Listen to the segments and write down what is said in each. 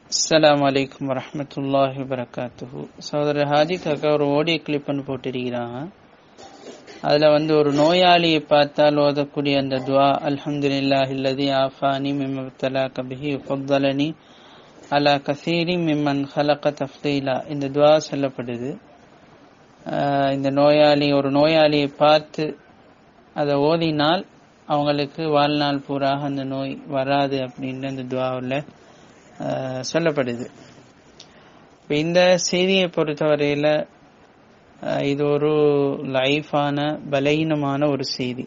அஸ்ஸலாமு அலைக்கும் வரஹ்மத்துல்லாஹி வபரகாத்துஹு சகோதரர் ஹாஜி காக்கா ஒரு ஆடியோ கிளிப் ஒன்று போட்டிருக்கிறாங்க அதுல வந்து ஒரு நோயாளியை பார்த்தால் ஓதக்கூடிய அந்த துவா அல்ஹம்துலில்லாஹி அல்லதி ஆஃபானி மிம்மப்தலாக பிஹி ஃபக்தலனி அலா கசீரி மிம்மன் ஹலக தஃப்தீலா இந்த துவா சொல்லப்படுது ஆஹ் இந்த நோயாளி ஒரு நோயாளியை பார்த்து அதை ஓதினால் அவங்களுக்கு வாழ்நாள் பூராக அந்த நோய் வராது அப்படின்னு அந்த துவாவில் சொல்லப்படுது இப்ப இந்த செய்தியை பொறுத்தவரையில அஹ், இது ஒரு லைஃபான பலகீனமான ஒரு செய்தி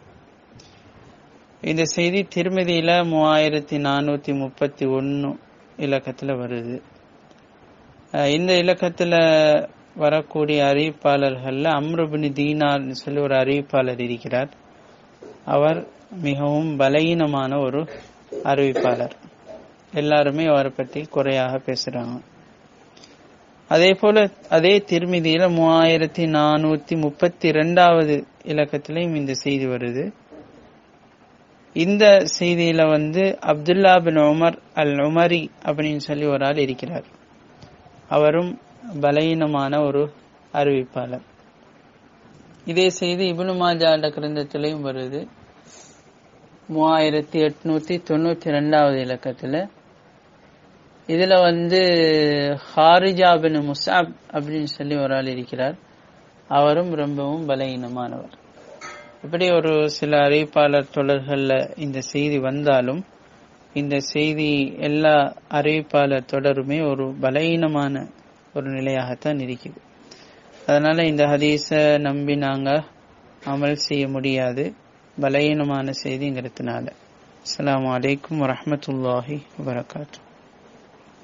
இந்த செய்தி திருமதியில மூவாயிரத்தி நானூத்தி முப்பத்தி ஒன்னு இலக்கத்துல வருது அஹ், இந்த இலக்கத்துல வரக்கூடிய அறிவிப்பாளர்கள்ல அம்ருபினி தீனார்னு சொல்லி ஒரு அறிவிப்பாளர் இருக்கிறார் அவர் மிகவும் பலகீனமான ஒரு அறிவிப்பாளர் எல்லாருமே அவரை பற்றி குறையாக பேசுறாங்க அதே போல அதே திருமிதியில மூவாயிரத்தி நானூத்தி முப்பத்தி ரெண்டாவது இலக்கத்திலையும் இந்த செய்தி வருது இந்த செய்தியில வந்து அப்துல்லா பின் உமர் அல் உமரி அப்படின்னு சொல்லி ஒரு ஆள் இருக்கிறார் அவரும் பலகீனமான ஒரு அறிவிப்பாளர் இதே செய்தி இப்னு மாஜா என்ற கிரந்தத்திலையும் வருது மூவாயிரத்தி எட்நூத்தி தொண்ணூத்தி ரெண்டாவது இலக்கத்துல இதுல வந்து ஹாரிஜா பின் முசாப் அப்படின்னு சொல்லி ஒரு ஆள் இருக்கிறார் அவரும் ரொம்பவும் பலகீனமானவர் இப்படி ஒரு சில அறிவிப்பாளர் தொடர்கள்ல இந்த செய்தி வந்தாலும் இந்த செய்தி எல்லா அறிவிப்பாளர் தொடருமே ஒரு பலகீனமான ஒரு நிலையாகத்தான் இருக்குது அதனால இந்த ஹதீஸ நம்பி நாங்க அமல் செய்ய முடியாது பலகீனமான செய்திங்கிறதுனால அஸ்ஸலாமு அலைக்கும் வரஹ்மத்துல்லாஹி வபரகாத்துஹு